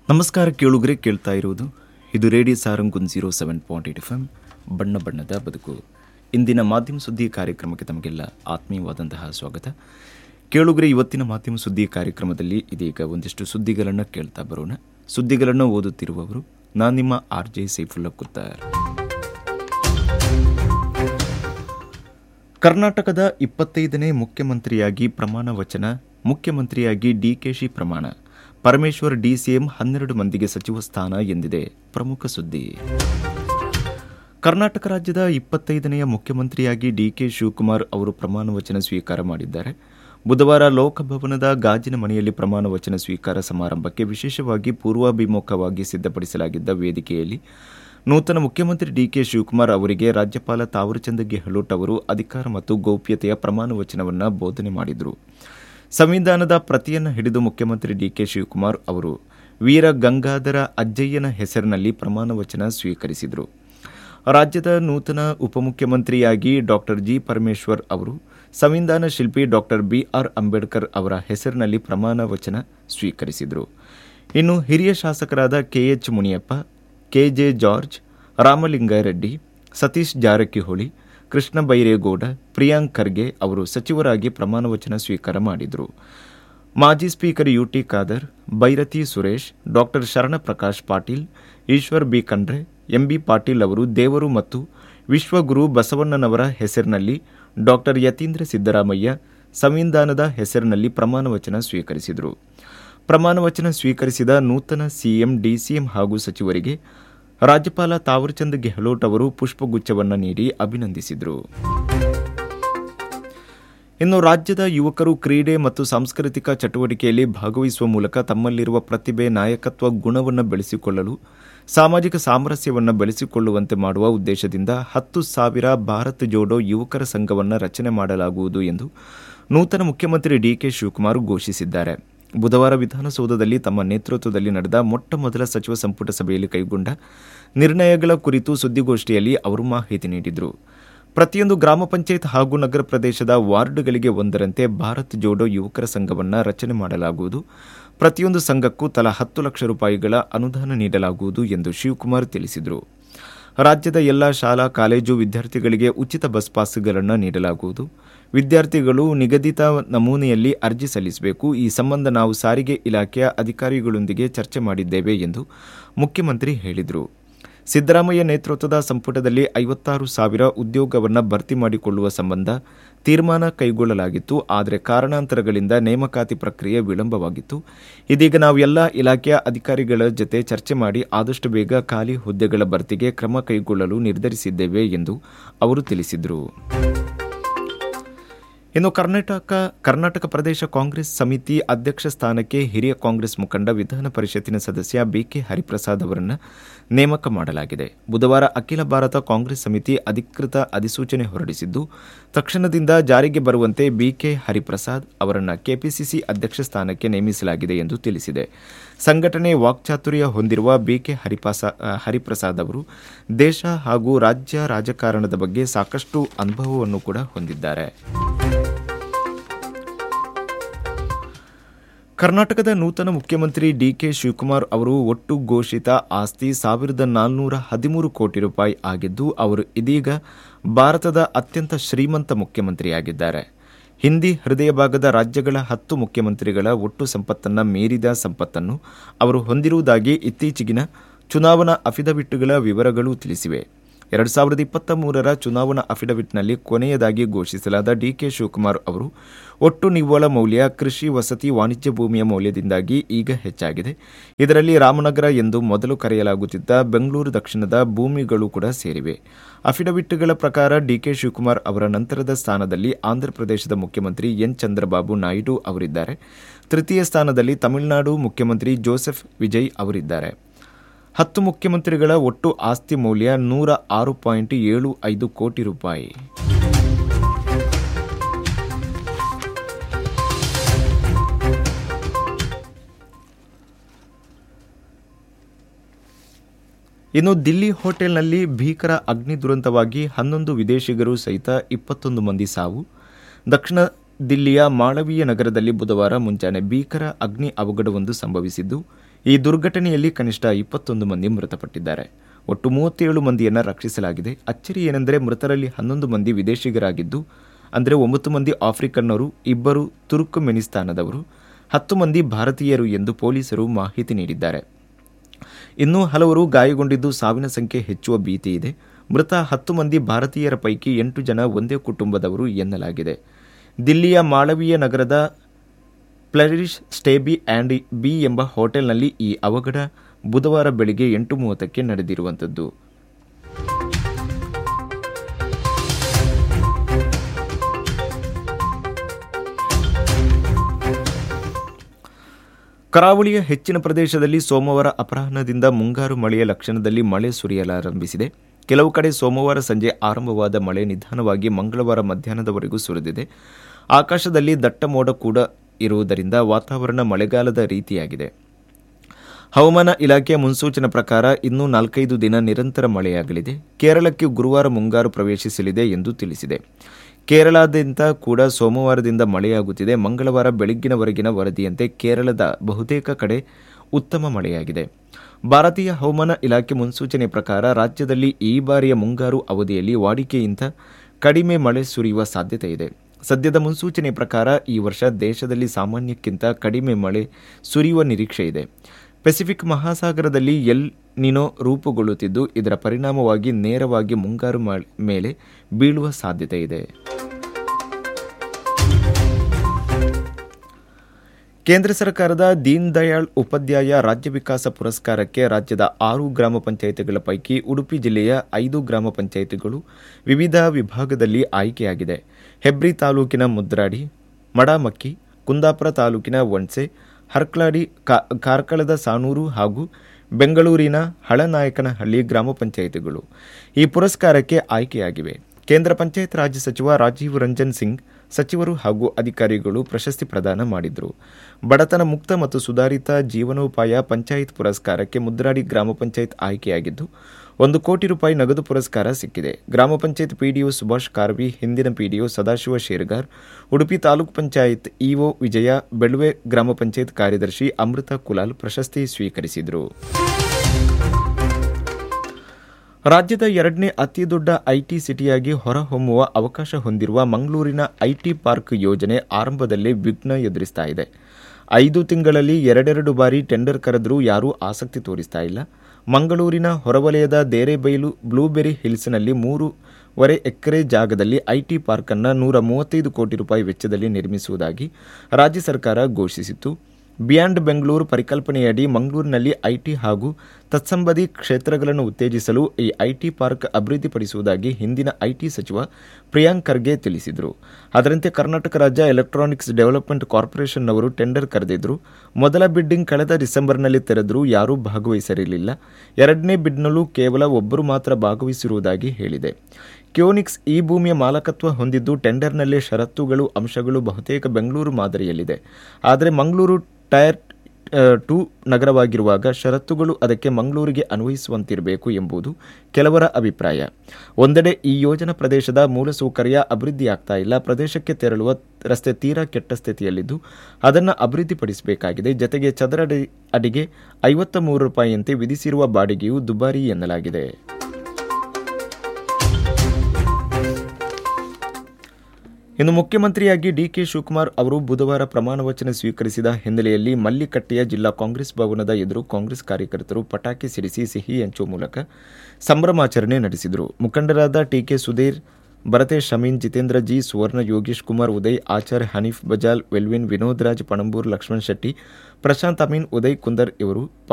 ನಮಸ್ಕಾರ ಕೇಳುಗರೆ ಕೇಳ್ತಾ ಇರುವುದು ಇದು radio Sarang one zero seven point eight F M ಬಣ್ಣ ಬಣ್ಣದ ಬದುಕು ಇಂದಿನ ಮಾಧ್ಯಮ ಸುದ್ದಿ ಕಾರ್ಯಕ್ರಮಕ್ಕೆ ತಮಗೆಲ್ಲ ಆತ್ಮೀಯವಾದಂತಹ ಸ್ವಾಗತ ಕೇಳುಗರೆ ಇವತ್ತಿನ ಮಾಧ್ಯಮ ಸುದ್ದಿ ಕಾರ್ಯಕ್ರಮದಲ್ಲಿ ಇದೀಗ ಒಂದಿಷ್ಟು ಸುದ್ದಿಗಳನ್ನು ಕೇಳ್ತಾ ಬರೋಣ ಸುದ್ದಿಗಳನ್ನು ಓದುತ್ತಿರುವವರು ನಾನು ನಿಮ್ಮ ಆರ್ ಜೆ ಸೈಫುಲ್ಲಾ ಕುತ್ತಾರ್ ಕರ್ನಾಟಕದ ಇಪ್ಪತ್ತೈದನೇ ಮುಖ್ಯಮಂತ್ರಿಯಾಗಿ ಪ್ರಮಾಣ ವಚನ ಮುಖ್ಯಮಂತ್ರಿಯಾಗಿ ಡಿಕೆಶಿ ಪ್ರಮಾಣ ಪರಮೇಶ್ವರ್ ಡಿಸಿಎಂ ಹನ್ನೆರಡು ಮಂದಿಗೆ ಸಚಿವ ಸ್ಥಾನ ಎಂದಿದೆ ಪ್ರಮುಖ ಸುದ್ದಿ ಕರ್ನಾಟಕ ರಾಜ್ಯದ ಇಪ್ಪತ್ತೈದನೆಯ ಮುಖ್ಯಮಂತ್ರಿಯಾಗಿ ಡಿಕೆ ಶಿವಕುಮಾರ್ ಅವರು ಪ್ರಮಾಣ ವಚನ ಸ್ವೀಕಾರ ಮಾಡಿದ್ದಾರೆ ಬುಧವಾರ ಲೋಕಭವನದ ಗಾಜಿನ ಮನೆಯಲ್ಲಿ ಪ್ರಮಾಣ ವಚನ ಸ್ವೀಕಾರ ಸಮಾರಂಭಕ್ಕೆ ವಿಶೇಷವಾಗಿ ಪೂರ್ವಾಭಿಮುಖವಾಗಿ ಸಿದ್ಧಪಡಿಸಲಾಗಿದ್ದ ವೇದಿಕೆಯಲ್ಲಿ ನೂತನ ಮುಖ್ಯಮಂತ್ರಿ ಡಿಕೆ ಶಿವಕುಮಾರ್ ಅವರಿಗೆ ರಾಜ್ಯಪಾಲ ತಾವರಚಂದ ಗೆಹ್ಲೋಟ್ ಅವರು ಅಧಿಕಾರ ಮತ್ತು ಗೌಪ್ಯತೆಯ ಪ್ರಮಾಣ ವಚನವನ್ನು ಬೋಧನೆ ಮಾಡಿದರು ಸಂವಿಧಾನದ ಪ್ರತಿಯನ್ನು ಹಿಡಿದು ಮುಖ್ಯಮಂತ್ರಿ ಡಿಕೆ ಶಿವಕುಮಾರ್ ಅವರು ವೀರ ಗಂಗಾಧರ ಅಜ್ಜಯ್ಯನ ಹೆಸರಿನಲ್ಲಿ ಪ್ರಮಾಣ ವಚನ ಸ್ವೀಕರಿಸಿದರು ರಾಜ್ಯದ ನೂತನ ಉಪಮುಖ್ಯಮಂತ್ರಿಯಾಗಿ ಡಾಕ್ಟರ್ ಜಿ ಪರಮೇಶ್ವರ್ ಅವರು ಸಂವಿಧಾನ ಶಿಲ್ಪಿ ಡಾಕ್ಟರ್ ಬಿ ಆರ್ ಅಂಬೇಡ್ಕರ್ ಅವರ ಹೆಸರಿನಲ್ಲಿ ಪ್ರಮಾಣ ವಚನ ಸ್ವೀಕರಿಸಿದರು ಇನ್ನು ಹಿರಿಯ ಶಾಸಕರಾದ K H Muniyappa K J George Ramalinga Reddy Satish Jarkiholi Krishna Byregowda Priyank Kharge ಅವರು ಸಚಿವರಾಗಿ ಪ್ರಮಾಣ ವಚನ ಸ್ವೀಕಾರ ಮಾಡಿದರು ಮಾಜಿ speaker U T Khader Byrathi Suresh doctor Sharanaprakash Patil Eshwar B Khandre M B Patil ಅವರು ದೇವರು ಮತ್ತು ವಿಶ್ವಗುರು ಬಸವಣ್ಣನವರ ಹೆಸರಿನಲ್ಲಿ ಡಾಕ್ಟರ್ ಯತೀಂದ್ರ ಸಿದ್ದರಾಮಯ್ಯ ಸಂವಿಧಾನದ ಹೆಸರಿನಲ್ಲಿ ಪ್ರಮಾಣ ವಚನ ಸ್ವೀಕರಿಸಿದರು ಪ್ರಮಾಣ ವಚನ ಸ್ವೀಕರಿಸಿದ ನೂತನ ಸಿಎಂ ಡಿಸಿಎಂ ಹಾಗೂ ಸಚಿವರಿಗೆ ರಾಜ್ಯಪಾಲ ತಾವರ್ಚಂದ್ ಗೆಹ್ಲೋಟ್ ಅವರು ಪುಷ್ಪಗುಚ್ಛವನ್ನು ನೀಡಿ ಅಭಿನಂದಿಸಿದರು ಇನ್ನು ರಾಜ್ಯದ ಯುವಕರು ಕ್ರೀಡೆ ಮತ್ತು ಸಾಂಸ್ಕೃತಿಕ ಚಟುವಟಿಕೆಯಲ್ಲಿ ಭಾಗವಹಿಸುವ ಮೂಲಕ ತಮ್ಮಲ್ಲಿರುವ ಪ್ರತಿಭೆ ನಾಯಕತ್ವ ಗುಣವನ್ನು ಬೆಳೆಸಿಕೊಳ್ಳಲು ಸಾಮಾಜಿಕ ಸಾಮರಸ್ಯವನ್ನು ಬೆಳೆಸಿಕೊಳ್ಳುವಂತೆ ಮಾಡುವ ಉದ್ದೇಶದಿಂದ ಹತ್ತು ಸಾವಿರ ಭಾರತ್ ಜೋಡೋ ಯುವಕರ ಸಂಘವನ್ನು ರಚನೆ ಮಾಡಲಾಗುವುದು ಎಂದು ನೂತನ ಮುಖ್ಯಮಂತ್ರಿ ಡಿಕೆ ಶಿವಕುಮಾರ್ ಘೋಷಿಸಿದ್ದಾರೆ ಬುಧವಾರ ವಿಧಾನಸೌಧದಲ್ಲಿ ತಮ್ಮ ನೇತೃತ್ವದಲ್ಲಿ ನಡೆದ ಮೊಟ್ಟ ಮೊದಲ ಸಚಿವ ಸಂಪುಟ ಸಭೆಯಲ್ಲಿ ಕೈಗೊಂಡ ನಿರ್ಣಯಗಳ ಕುರಿತು ಸುದ್ದಿಗೋಷ್ಠಿಯಲ್ಲಿ ಅವರು ಮಾಹಿತಿ ನೀಡಿದರು ಪ್ರತಿಯೊಂದು ಗ್ರಾಮ ಪಂಚಾಯತ್ ಹಾಗೂ ನಗರ ಪ್ರದೇಶದ ವಾರ್ಡ್ಗಳಿಗೆ ಒಂದರಂತೆ ಭಾರತ್ ಜೋಡೋ ಯುವಕರ ಸಂಘವನ್ನು ರಚನೆ ಮಾಡಲಾಗುವುದು ಪ್ರತಿಯೊಂದು ಸಂಘಕ್ಕೂ ತಲಾ ಹತ್ತು ಲಕ್ಷ ರೂಪಾಯಿಗಳ ಅನುದಾನ ನೀಡಲಾಗುವುದು ಎಂದು ಶಿವಕುಮಾರ್ ತಿಳಿಸಿದರು ರಾಜ್ಯದ ಎಲ್ಲ ಶಾಲಾ ಕಾಲೇಜು ವಿದ್ಯಾರ್ಥಿಗಳಿಗೆ ಉಚಿತ ಬಸ್ ಪಾಸ್ಗಳನ್ನು ನೀಡಲಾಗುವುದು ವಿದ್ಯಾರ್ಥಿಗಳು ನಿಗದಿತ ನಮೂನೆಯಲ್ಲಿ ಅರ್ಜಿ ಸಲ್ಲಿಸಬೇಕು ಈ ಸಂಬಂಧ ನಾವು ಸಾರಿಗೆ ಇಲಾಖೆಯ ಅಧಿಕಾರಿಗಳೊಂದಿಗೆ ಚರ್ಚೆ ಮಾಡಿದ್ದೇವೆ ಎಂದು ಮುಖ್ಯಮಂತ್ರಿ ಹೇಳಿದರು ಸಿದ್ದರಾಮಯ್ಯ ನೇತೃತ್ವದ ಸಂಪುಟದಲ್ಲಿ ಐವತ್ತಾರು ಸಾವಿರ ಉದ್ಯೋಗವನ್ನು ಭರ್ತಿ ಮಾಡಿಕೊಳ್ಳುವ ಸಂಬಂಧ ತೀರ್ಮಾನ ಕೈಗೊಳ್ಳಲಾಗಿತ್ತು ಆದರೆ ಕಾರಣಾಂತರಗಳಿಂದ ನೇಮಕಾತಿ ಪ್ರಕ್ರಿಯೆ ವಿಳಂಬವಾಗಿತ್ತು ಇದೀಗ ನಾವು ಎಲ್ಲ ಇಲಾಖೆಯ ಅಧಿಕಾರಿಗಳ ಜತೆ ಚರ್ಚೆ ಮಾಡಿ ಆದಷ್ಟು ಬೇಗ ಖಾಲಿ ಹುದ್ದೆಗಳ ಭರ್ತಿಗೆ ಕ್ರಮ ಕೈಗೊಳ್ಳಲು ನಿರ್ಧರಿಸಿದ್ದೇವೆ ಎಂದು ಅವರು ತಿಳಿಸಿದರು ಇನ್ನು ಕರ್ನಾಟಕ ಕರ್ನಾಟಕ ಪ್ರದೇಶ ಕಾಂಗ್ರೆಸ್ ಸಮಿತಿ ಅಧ್ಯಕ್ಷ ಸ್ಥಾನಕ್ಕೆ ಹಿರಿಯ ಕಾಂಗ್ರೆಸ್ ಮುಖಂಡ ವಿಧಾನ ಪರಿಷತ್ತಿನ ಸದಸ್ಯ ಬಿಕೆ ಹರಿಪ್ರಸಾದ್ ಅವರನ್ನು ನೇಮಕ ಮಾಡಲಾಗಿದೆ ಬುಧವಾರ ಅಖಿಲ ಭಾರತ ಕಾಂಗ್ರೆಸ್ ಸಮಿತಿ ಅಧಿಕೃತ ಅಧಿಸೂಚನೆ ಹೊರಡಿಸಿದ್ದು ತಕ್ಷಣದಿಂದ ಜಾರಿಗೆ ಬರುವಂತೆ ಬಿಕೆ ಹರಿಪ್ರಸಾದ್ ಅವರನ್ನು ಕೆಪಿಸಿಸಿ ಅಧ್ಯಕ್ಷ ಸ್ಥಾನಕ್ಕೆ ನೇಮಿಸಲಾಗಿದೆ ಎಂದು ತಿಳಿಸಿದೆ ಸಂಘಟನೆ ವಾಕ್ಚಾತುರ್ಯ ಹೊಂದಿರುವ ಬಿಕೆ ಹರಿಪ್ರಸಾ ಹರಿಪ್ರಸಾದ್ ಅವರು ದೇಶ ಹಾಗೂ ರಾಜ್ಯ ರಾಜಕಾರಣದ ಬಗ್ಗೆ ಸಾಕಷ್ಟು ಅನುಭವವನ್ನು ಕೂಡ ಹೊಂದಿದ್ದಾರೆ ಕರ್ನಾಟಕದ ನೂತನ ಮುಖ್ಯಮಂತ್ರಿ ಡಿಕೆ ಶಿವಕುಮಾರ್ ಅವರು ಒಟ್ಟು ಘೋಷಿತ ಆಸ್ತಿ ಸಾವಿರದ ನಾಲ್ನೂರ ಹದಿಮೂರು ಕೋಟಿ ರೂಪಾಯಿ ಆಗಿದ್ದು ಅವರು ಇದೀಗ ಭಾರತದ ಅತ್ಯಂತ ಶ್ರೀಮಂತ ಮುಖ್ಯಮಂತ್ರಿಯಾಗಿದ್ದಾರೆ ಹಿಂದಿ ಹೃದಯ ಭಾಗದ ರಾಜ್ಯಗಳ ಹತ್ತು ಮುಖ್ಯಮಂತ್ರಿಗಳ ಒಟ್ಟು ಸಂಪತ್ತನ್ನು ಮೀರಿದ ಸಂಪತ್ತನ್ನು ಅವರು ಹೊಂದಿರುವುದಾಗಿ ಇತ್ತೀಚೆಗಿನ ಚುನಾವಣಾ ಅಫಿಡವಿಟ್ಗಳ ವಿವರಗಳು ತಿಳಿಸಿವೆ ಎರಡು ಸಾವಿರದ ಇಪ್ಪತ್ತ ಮೂರರ ಚುನಾವಣಾ ಅಫಿಡವಿಟ್ನಲ್ಲಿ ಕೊನೆಯದಾಗಿ ಘೋಷಿಸಲಾದ ಡಿಕೆ ಶಿವಕುಮಾರ್ ಅವರು ಒಟ್ಟು ನಿವ್ವಳ ಮೌಲ್ಯ ಕೃಷಿ ವಸತಿ ವಾಣಿಜ್ಯ ಭೂಮಿಯ ಮೌಲ್ಯದಿಂದಾಗಿ ಈಗ ಹೆಚ್ಚಾಗಿದೆ ಇದರಲ್ಲಿ ರಾಮನಗರ ಎಂದು ಮೊದಲು ಕರೆಯಲಾಗುತ್ತಿದ್ದ ಬೆಂಗಳೂರು ದಕ್ಷಿಣದ ಭೂಮಿಗಳು ಕೂಡ ಸೇರಿವೆ ಅಫಿಡವಿಟ್ಗಳ ಪ್ರಕಾರ ಡಿಕೆ ಶಿವಕುಮಾರ್ ಅವರ ನಂತರದ ಸ್ಥಾನದಲ್ಲಿ ಆಂಧ್ರಪ್ರದೇಶದ ಮುಖ್ಯಮಂತ್ರಿ ಎನ್ ಚಂದ್ರಬಾಬು ನಾಯ್ಡು ಅವರಿದ್ದಾರೆ ತೃತೀಯ ಸ್ಥಾನದಲ್ಲಿ ತಮಿಳುನಾಡು ಮುಖ್ಯಮಂತ್ರಿ ಜೋಸೆಫ್ ವಿಜಯ್ ಅವರಿದ್ದಾರೆ ಹತ್ತು ಮುಖ್ಯಮಂತ್ರಿಗಳ ಒಟ್ಟು ಆಸ್ತಿ ಮೌಲ್ಯ ನೂರ ಆರು ಪಾಯಿಂಟ್ ಏಳು ಐದು ಕೋಟಿ ರೂಪಾಯಿ ಇನ್ನು ದಿಲ್ಲಿ ಹೋಟೆಲ್ನಲ್ಲಿ ಭೀಕರ ಅಗ್ನಿ ದುರಂತವಾಗಿ ಹನ್ನೊಂದು ವಿದೇಶಿಗರು ಸಹಿತ ಇಪ್ಪತ್ತೊಂದು ಮಂದಿ ಸಾವು ದಕ್ಷಿಣ ದಿಲ್ಲಿಯ ಮಾಳವೀಯ ನಗರದಲ್ಲಿ ಬುಧವಾರ ಮುಂಜಾನೆ ಭೀಕರ ಅಗ್ನಿ ಅವಘಡವೊಂದು ಸಂಭವಿಸಿದ್ದು ಈ ದುರ್ಘಟನೆಯಲ್ಲಿ ಕನಿಷ್ಠ ಇಪ್ಪತ್ತೊಂದು ಮಂದಿ ಮೃತಪಟ್ಟಿದ್ದಾರೆ ಒಟ್ಟು ಮೂವತ್ತೇಳು ಮಂದಿಯನ್ನು ರಕ್ಷಿಸಲಾಗಿದೆ ಅಚ್ಚರಿ ಏನೆಂದರೆ ಮೃತರಲ್ಲಿ ಹನ್ನೊಂದು ಮಂದಿ ವಿದೇಶಿಗರಾಗಿದ್ದು ಅಂದರೆ ಒಂಬತ್ತು ಮಂದಿ ಆಫ್ರಿಕನ್ನರು ಇಬ್ಬರು ತುರ್ಕಮೆನಿಸ್ತಾನದವರು ಹತ್ತು ಮಂದಿ ಭಾರತೀಯರು ಎಂದು ಪೊಲೀಸರು ಮಾಹಿತಿ ನೀಡಿದ್ದಾರೆ ಇನ್ನೂ ಹಲವರು ಗಾಯಗೊಂಡಿದ್ದು ಸಾವಿನ ಸಂಖ್ಯೆ ಹೆಚ್ಚುವ ಭೀತಿ ಇದೆ ಮೃತ ಹತ್ತು ಮಂದಿ ಭಾರತೀಯರ ಪೈಕಿ ಎಂಟು ಜನ ಒಂದೇ ಕುಟುಂಬದವರು ಎನ್ನಲಾಗಿದೆ ದಿಲ್ಲಿಯ ಮಾಳವೀಯ ನಗರದ ಪ್ಲರಿಶ್ ಸ್ಟೇಬಿ ಆ್ಯಂಡ್ ಬಿ ಎಂಬ ಹೋಟೆಲ್ನಲ್ಲಿ ಈ ಅವಘಡ ಬುಧವಾರ ಬೆಳಿಗ್ಗೆ ಎಂಟು ಮೂವತ್ತಕ್ಕೆ ನಡೆದಿರುವಂಥದ್ದು ಕರಾವಳಿಯ ಹೆಚ್ಚಿನ ಪ್ರದೇಶದಲ್ಲಿ ಸೋಮವಾರ ಅಪರಾಹ್ನದಿಂದ ಮುಂಗಾರು ಮಳೆಯ ಲಕ್ಷಣದಲ್ಲಿ ಮಳೆ ಸುರಿಯಲಾರಂಭಿಸಿದೆ ಕೆಲವು ಕಡೆ ಸೋಮವಾರ ಸಂಜೆ ಆರಂಭವಾದ ಮಳೆ ನಿಧಾನವಾಗಿ ಮಂಗಳವಾರ ಮಧ್ಯಾಹ್ನದವರೆಗೂ ಸುರಿದಿದೆ ಆಕಾಶದಲ್ಲಿ ದಟ್ಟ ಮೋಡ ಕೂಡ ಇರುವುದರಿಂದ ವಾತಾವರಣ ಮಳೆಗಾಲದ ರೀತಿಯಾಗಿದೆ ಹವಾಮಾನ ಇಲಾಖೆಯ ಮುನ್ಸೂಚನೆ ಪ್ರಕಾರ ಇನ್ನೂ ನಾಲ್ಕೈದು ದಿನ ನಿರಂತರ ಮಳೆಯಾಗಲಿದೆ ಕೇರಳಕ್ಕೆ ಗುರುವಾರ ಮುಂಗಾರು ಪ್ರವೇಶಿಸಲಿದೆ ಎಂದು ತಿಳಿಸಿದೆ ಕೇರಳಾದ್ಯಂತ ಕೂಡ ಸೋಮವಾರದಿಂದ ಮಳೆಯಾಗುತ್ತಿದೆ ಮಂಗಳವಾರ ಬೆಳಗ್ಗಿನವರೆಗಿನ ವರದಿಯಂತೆ ಕೇರಳದ ಬಹುತೇಕ ಕಡೆ ಉತ್ತಮ ಮಳೆಯಾಗಿದೆ ಭಾರತೀಯ ಹವಾಮಾನ ಇಲಾಖೆ ಮುನ್ಸೂಚನೆ ಪ್ರಕಾರ ರಾಜ್ಯದಲ್ಲಿ ಈ ಬಾರಿಯ ಮುಂಗಾರು ಅವಧಿಯಲ್ಲಿ ವಾಡಿಕೆಯಿಂದ ಕಡಿಮೆ ಮಳೆ ಸುರಿಯುವ ಸಾಧ್ಯತೆ ಇದೆ ಸದ್ಯದ ಮುನ್ಸೂಚನೆ ಪ್ರಕಾರ ಈ ವರ್ಷ ದೇಶದಲ್ಲಿ ಸಾಮಾನ್ಯಕ್ಕಿಂತ ಕಡಿಮೆ ಮಳೆ ಸುರಿಯುವ ನಿರೀಕ್ಷೆ ಇದೆ ಪೆಸಿಫಿಕ್ ಮಹಾಸಾಗರದಲ್ಲಿ ಎಲ್ ನಿನೋ ರೂಪುಗೊಳ್ಳುತ್ತಿದ್ದು ಇದರ ಪರಿಣಾಮವಾಗಿ ನೇರವಾಗಿ ಮುಂಗಾರು ಮೇಲೆ ಬೀಳುವ ಸಾಧ್ಯತೆ ಇದೆ ಕೇಂದ್ರ ಸರ್ಕಾರದ ದೀನ್ ದಯಾಳ್ ಉಪಾಧ್ಯಾಯ ರಾಜ್ಯ ವಿಕಾಸ ಪುರಸ್ಕಾರಕ್ಕೆ ರಾಜ್ಯದ ಆರು ಗ್ರಾಮ ಪಂಚಾಯಿತಿಗಳ ಪೈಕಿ ಉಡುಪಿ ಜಿಲ್ಲೆಯ ಐದು ಗ್ರಾಮ ಪಂಚಾಯಿತಿಗಳು ವಿವಿಧ ವಿಭಾಗದಲ್ಲಿ ಆಯ್ಕೆಯಾಗಿದೆ ಹೆಬ್ರಿ ತಾಲೂಕಿನ ಮುದ್ರಾಡಿ ಮಡಮಕ್ಕಿ ಕುಂದಾಪುರ ತಾಲೂಕಿನ ವಣ್ಸೆ ಹರ್ಕಳಾಡಿ ಕಾರ್ಕಳದ ಸಾಣೂರು ಹಾಗೂ ಬೆಂಗಳೂರಿನ ಹಳನಾಯಕನಹಳ್ಳಿ ಗ್ರಾಮ ಪಂಚಾಯಿತಿಗಳು ಈ ಪುರಸ್ಕಾರಕ್ಕೆ ಆಯ್ಕೆಯಾಗಿವೆ ಕೇಂದ್ರ ಪಂಚಾಯತ್ ರಾಜ್ ಸಚಿವ ರಾಜೀವ್ ರಂಜನ್ ಸಿಂಗ್ ಸಚಿವರು ಹಾಗೂ ಅಧಿಕಾರಿಗಳು ಪ್ರಶಸ್ತಿ ಪ್ರದಾನ ಮಾಡಿದರು ಬಡತನ ಮುಕ್ತ ಮತ್ತು ಸುಧಾರಿತ ಜೀವನೋಪಾಯ ಪಂಚಾಯತ್ ಪುರಸ್ಕಾರಕ್ಕೆ ಮುದ್ರಾಡಿ ಗ್ರಾಮ ಪಂಚಾಯತ್ ಆಯ್ಕೆಯಾಗಿದ್ದು ಒಂದು ಕೋಟಿ ರೂಪಾಯಿ ನಗದು ಪುರಸ್ಕಾರ ಸಿಕ್ಕಿದೆ ಗ್ರಾಮ ಪಂಚಾಯತ್ ಪಿಡಿಒ ಸುಭಾಷ್ ಕಾರ್ವಿ ಹಿಂದಿನ ಪಿಡಿಒ ಸದಾಶಿವ ಶೇರ್ಗಾರ್ ಉಡುಪಿ ತಾಲೂಕು ಪಂಚಾಯತ್ ಇಒ ವಿಜಯ ಬೆಳ್ವೆ ಗ್ರಾಮ ಪಂಚಾಯತ್ ಕಾರ್ಯದರ್ಶಿ ಅಮೃತ ಕುಲಾಲ್ ಪ್ರಶಸ್ತಿ ಸ್ವೀಕರಿಸಿದರು ರಾಜ್ಯದ ಎರಡನೇ ಅತಿದೊಡ್ಡ ಐಟಿ ಸಿಟಿಯಾಗಿ ಹೊರಹೊಮ್ಮುವ ಅವಕಾಶ ಹೊಂದಿರುವ ಮಂಗಳೂರಿನ ಐಟಿ ಪಾರ್ಕ್ ಯೋಜನೆ ಆರಂಭದಲ್ಲೇ ವಿಘ್ನ ಎದುರಿಸ್ತಾ ಇದೆ ಐದು ತಿಂಗಳಲ್ಲಿ ಎರಡೆರಡು ಬಾರಿ ಟೆಂಡರ್ ಕರೆದರೂ ಯಾರೂ ಆಸಕ್ತಿ ತೋರಿಸ್ತಾ ಇಲ್ಲ ಮಂಗಳೂರಿನ ಹೊರವಲಯದ ದೇರೆಬೈಲು ಬ್ಲೂಬೆರಿ ಹಿಲ್ಸ್ನಲ್ಲಿ ಮೂರುವರೆ ಎಕರೆ ಜಾಗದಲ್ಲಿ ಐಟಿ ಪಾರ್ಕ್ ಅನ್ನು ನೂರ ಮೂವತ್ತೈದು ಕೋಟಿ ರೂಪಾಯಿ ವೆಚ್ಚದಲ್ಲಿ ನಿರ್ಮಿಸುವುದಾಗಿ ರಾಜ್ಯ ಸರ್ಕಾರ ಘೋಷಿಸಿತ್ತು ಬಿಯಾಂಡ್ ಬೆಂಗಳೂರು ಪರಿಕಲ್ಪನೆಯಡಿ ಮಂಗಳೂರಿನಲ್ಲಿ ಐಟಿ ಹಾಗೂ ತತ್ಸಂಬಂಧಿ ಕ್ಷೇತ್ರಗಳನ್ನು ಉತ್ತೇಜಿಸಲು ಈ ಐಟಿ ಪಾರ್ಕ್ ಅಭಿವೃದ್ಧಿಪಡಿಸುವುದಾಗಿ ಹಿಂದಿನ ಐಟಿ ಸಚಿವ ಪ್ರಿಯಾಂಕ್ ಖರ್ಗೆ ತಿಳಿಸಿದರು ಅದರಂತೆ ಕರ್ನಾಟಕ ರಾಜ್ಯ ಎಲೆಕ್ಟ್ರಾನಿಕ್ಸ್ ಡೆವಲಪ್ಮೆಂಟ್ ಕಾರ್ಪೊರೇಷನ್ನವರು ಟೆಂಡರ್ ಕರೆದಿದ್ದರು ಮೊದಲ ಬಿಡ್ಡಿಂಗ್ ಕಳೆದ ಡಿಸೆಂಬರ್ನಲ್ಲಿ ತೆರೆದರೂ ಯಾರೂ ಭಾಗವಹಿಸಿರಲಿಲ್ಲ ಎರಡನೇ ಬಿಡ್ನಲ್ಲೂ ಕೇವಲ ಒಬ್ಬರು ಮಾತ್ರ ಭಾಗವಹಿಸಿರುವುದಾಗಿ ಹೇಳಿದೆ ಕ್ಯೋನಿಕ್ಸ್ ಈ ಭೂಮಿಯ ಮಾಲಕತ್ವ ಹೊಂದಿದ್ದು ಟೆಂಡರ್ನಲ್ಲೇ ಷರತ್ತುಗಳು ಅಂಶಗಳು ಬಹುತೇಕ ಬೆಂಗಳೂರು ಮಾದರಿಯಲ್ಲಿದೆ ಆದರೆ ಮಂಗಳೂರು ಟೈರ್ ಟು ನಗರವಾಗಿರುವಾಗ ಷರತ್ತುಗಳು ಅದಕ್ಕೆ ಮಂಗಳೂರಿಗೆ ಅನ್ವಯಿಸುವಂತಿರಬೇಕು ಎಂಬುದು ಕೆಲವರ ಅಭಿಪ್ರಾಯ ಒಂದೆಡೆ ಈ ಯೋಜನಾ ಪ್ರದೇಶದ ಮೂಲಸೌಕರ್ಯ ಅಭಿವೃದ್ಧಿಯಾಗ್ತಾ ಇಲ್ಲ ಪ್ರದೇಶಕ್ಕೆ ತೆರಳುವ ರಸ್ತೆ ತೀರಾ ಕೆಟ್ಟ ಸ್ಥಿತಿಯಲ್ಲಿದ್ದು ಅದನ್ನು ಅಭಿವೃದ್ಧಿಪಡಿಸಬೇಕಾಗಿದೆ ಜತೆಗೆ ಚದರ ಅಡಿಗೆ ಐವತ್ತ ಮೂರು ರೂಪಾಯಿಯಂತೆ ವಿಧಿಸಿರುವ ಬಾಡಿಗೆಯು ದುಬಾರಿ ಎನ್ನಲಾಗಿದೆ ಇನ್ನು ಮುಖ್ಯಮಂತ್ರಿಯಾಗಿ ಡಿಕೆ ಶಿವಕುಮಾರ್ ಅವರು ಬುಧವಾರ ಪ್ರಮಾಣ ವಚನ ಸ್ವೀಕರಿಸಿದ ಹಿನ್ನೆಲೆಯಲ್ಲಿ ಮಲ್ಲಿಕಟ್ಟೆಯ ಜಿಲ್ಲಾ ಕಾಂಗ್ರೆಸ್ ಭವನದ ಎದುರು ಕಾಂಗ್ರೆಸ್ ಕಾರ್ಯಕರ್ತರು ಪಟಾಕಿ ಸಿಡಿಸಿ ಸಿಹಿ ಹಂಚುವ ಮೂಲಕ ಸಂಭ್ರಮಾಚರಣೆ ನಡೆಸಿದರು ಮುಖಂಡರಾದ ಟಿಕೆ ಸುಧೀರ್ ಭರತೇಶ್ ಶಮೀನ್ ಜಿತೇಂದ್ರ ಜಿ ಸುವರ್ಣ ಯೋಗೇಶ್ ಕುಮಾರ್ ಉದಯ್ ಆಚಾರ್ಯ ಹನೀಫ್ ಬಜಾಲ್ ವೆಲ್ವಿನ್ ವಿನೋದ್ ರಾಜ್ ಪಣಂಬೂರ್ ಲಕ್ಷ್ಮಣ್ ಶೆಟ್ಟಿ ಪ್ರಶಾಂತ್ ಅಮೀನ್ ಉದಯ್ ಕುಂದರ್ ಇವರು